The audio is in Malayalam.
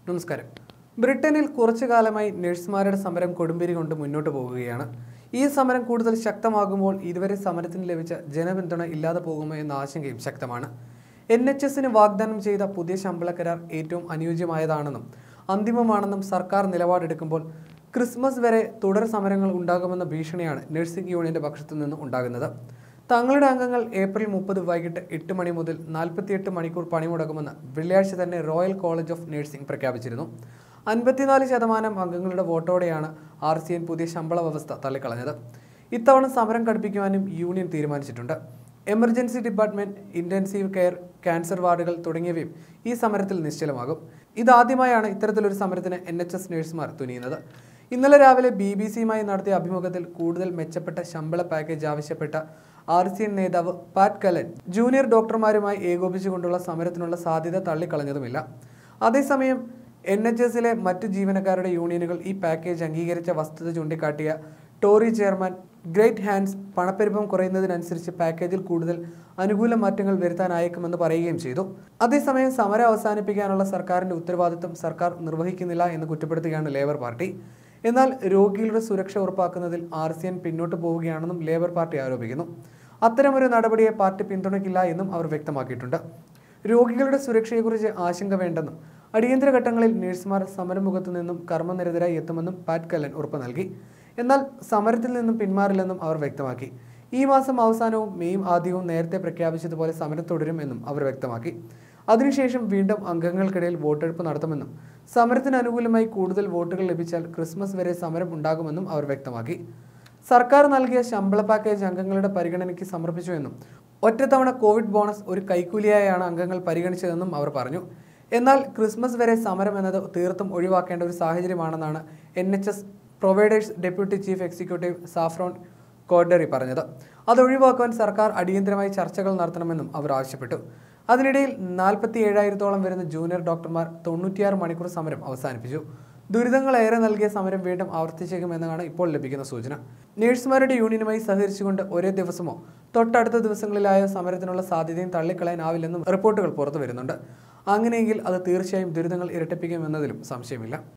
നമസ്കാരം ബ്രിട്ടനിൽ കുറച്ചു കാലമായി നഴ്സുമാരുടെ സമരം കൊടുമ്പിരി കൊണ്ട് മുന്നോട്ട് പോകുകയാണ് ഈ സമരം കൂടുതൽ ശക്തമാകുമ്പോൾ ഇതുവരെ സമരത്തിന് ലഭിച്ച ജനപിന്തുണ ഇല്ലാതെ പോകുമോ എന്ന ആശങ്കയും ശക്തമാണ് എൻ എച്ച് എസിന് വാഗ്ദാനം ചെയ്ത പുതിയ ശമ്പള കരാർ ഏറ്റവും അനുയോജ്യമായതാണെന്നും അന്തിമമാണെന്നും സർക്കാർ നിലപാടെടുക്കുമ്പോൾ ക്രിസ്മസ് വരെ തുടർ സമരങ്ങൾ ഉണ്ടാകുമെന്ന ഭീഷണിയാണ് നഴ്സിംഗ് യൂണിയന്റെ പക്ഷത്തു നിന്ന് ഉണ്ടാകുന്നത് തങ്ങളുടെ അംഗങ്ങൾ ഏപ്രിൽ മുപ്പത് വൈകിട്ട് എട്ട് മണി മുതൽ നാൽപ്പത്തിയെട്ട് മണിക്കൂർ പണിമുടക്കുമെന്ന് വെള്ളിയാഴ്ച തന്നെ റോയൽ കോളേജ് ഓഫ് നഴ്സിംഗ് പ്രഖ്യാപിച്ചിരുന്നു അൻപത്തിനാല് ശതമാനം അംഗങ്ങളുടെ വോട്ടോടെയാണ് ആർ സി എൻ പുതിയ ശമ്പള വ്യവസ്ഥ തള്ളിക്കളഞ്ഞത് ഇത്തവണ സമരം ഘടിപ്പിക്കുവാനും യൂണിയൻ തീരുമാനിച്ചിട്ടുണ്ട് emergency department intensive care cancer വാർഡുകൾ തുടങ്ങിയവയും ഈ സമരത്തിൽ നിശ്ചലമാകും ഇതാദ്യമായാണ് ഇത്തരത്തിലൊരു സമരത്തിന് എൻ എച്ച് എസ് നഴ്സുമാർ തുനിയുന്നത് ഇന്നലെ രാവിലെ ബി ബി സിയുമായി നടത്തിയ അഭിമുഖത്തിൽ കൂടുതൽ മെച്ചപ്പെട്ട ശമ്പള പാക്കേജ് ആവശ്യപ്പെട്ട ആർ സി എൻ നേതാവ് പാറ്റ് കലൻ ജൂനിയർ ഡോക്ടർമാരുമായി ഏകോപിച്ചുകൊണ്ടുള്ള സമരത്തിനുള്ള സാധ്യത തള്ളിക്കളഞ്ഞതുമില്ല അതേസമയം എൻ എച്ച് എസിലെ മറ്റു ജീവനക്കാരുടെ യൂണിയനുകൾ ഈ പാക്കേജ് അംഗീകരിച്ച വസ്തുത ചൂണ്ടിക്കാട്ടിയ ടോറി ചെയർമാൻ ഗ്രേറ്റ് ഹാൻഡ്സ് പണപ്പെരുപ്പം കുറയുന്നതിനനുസരിച്ച് പാക്കേജിൽ കൂടുതൽ അനുകൂല മാറ്റങ്ങൾ വരുത്താനായേക്കുമെന്ന് പറയുകയും ചെയ്തു അതേസമയം സമരം അവസാനിപ്പിക്കാനുള്ള സർക്കാരിന്റെ ഉത്തരവാദിത്വം സർക്കാർ നിർവഹിക്കുന്നില്ല എന്ന് കുറ്റപ്പെടുത്തുകയാണ് ലേബർ പാർട്ടി എന്നാൽ രോഗികളുടെ സുരക്ഷ ഉറപ്പാക്കുന്നതിൽ ആർ സി എൻ പിന്നോട്ട് പോവുകയാണെന്നും ലേബർ പാർട്ടി ആരോപിക്കുന്നു അത്തരമൊരു നടപടിയെ പാർട്ടി പിന്തുണയ്ക്കില്ല എന്നും അവർ വ്യക്തമാക്കിയിട്ടുണ്ട് രോഗികളുടെ സുരക്ഷയെക്കുറിച്ച് ആശങ്ക വേണ്ടെന്നും അടിയന്തര ഘട്ടങ്ങളിൽ നഴ്സുമാർ സമരമുഖത്തു നിന്നും കർമ്മനിരതരായി എത്തുമെന്നും പാറ്റ് കല്ലൻ ഉറപ്പ് നൽകി എന്നാൽ സമരത്തിൽ നിന്നും പിന്മാറില്ലെന്നും അവർ വ്യക്തമാക്കി ഈ മാസം അവസാനവും മെയ് ആദ്യവും നേരത്തെ പ്രഖ്യാപിച്ചതുപോലെ സമരം തുടരുമെന്നും അവർ വ്യക്തമാക്കി അതിനുശേഷം വീണ്ടും അംഗങ്ങൾക്കിടയിൽ വോട്ടെടുപ്പ് നടത്തുമെന്നും സമരത്തിന് അനുകൂലമായി കൂടുതൽ വോട്ടുകൾ ലഭിച്ചാൽ ക്രിസ്മസ് വരെ സമരം ഉണ്ടാകുമെന്നും അവർ വ്യക്തമാക്കി സർക്കാർ നൽകിയ ശമ്പള പാക്കേജ് അംഗങ്ങളുടെ പരിഗണനയ്ക്ക് സമർപ്പിച്ചുവെന്നും ഒറ്റത്തവണ കോവിഡ് ബോണസ് ഒരു കൈക്കൂലിയായാണ് അംഗങ്ങൾ പരിഗണിച്ചതെന്നും അവർ പറഞ്ഞു എന്നാൽ ക്രിസ്മസ് വരെ സമരം എന്നത് തീർത്തും ഒഴിവാക്കേണ്ട ഒരു സാഹചര്യമാണെന്നാണ് N H S providers deputy chief executive Saffron Cordery പറഞ്ഞത് അത് ഒഴിവാക്കുവാൻ സർക്കാർ അടിയന്തരമായി ചർച്ചകൾ നടത്തണമെന്നും അവർ ആവശ്യപ്പെട്ടു അതിനിടയിൽ നാൽപ്പത്തി ഏഴായിരത്തോളം വരുന്ന ജൂനിയർ ഡോക്ടർമാർ തൊണ്ണൂറ്റിയാറ് മണിക്കൂർ സമരം അവസാനിപ്പിച്ചു ദുരിതങ്ങൾ ഏറെ നൽകിയ സമരം വീണ്ടും ആവർത്തിച്ചേക്കുമെന്നാണ് ഇപ്പോൾ ലഭിക്കുന്ന സൂചന നഴ്സുമാരുടെ യൂണിയനുമായി സഹകരിച്ചുകൊണ്ട് ഒരേ ദിവസമോ തൊട്ടടുത്ത ദിവസങ്ങളിലായ സമരത്തിനുള്ള സാധ്യതയും തള്ളിക്കളയാനാവില്ലെന്നും റിപ്പോർട്ടുകൾ പുറത്തു വരുന്നുണ്ട് അങ്ങനെയെങ്കിൽ അത് തീർച്ചയായും ദുരിതങ്ങൾ ഇരട്ടിപ്പിക്കുമെന്നതിലും സംശയമില്ല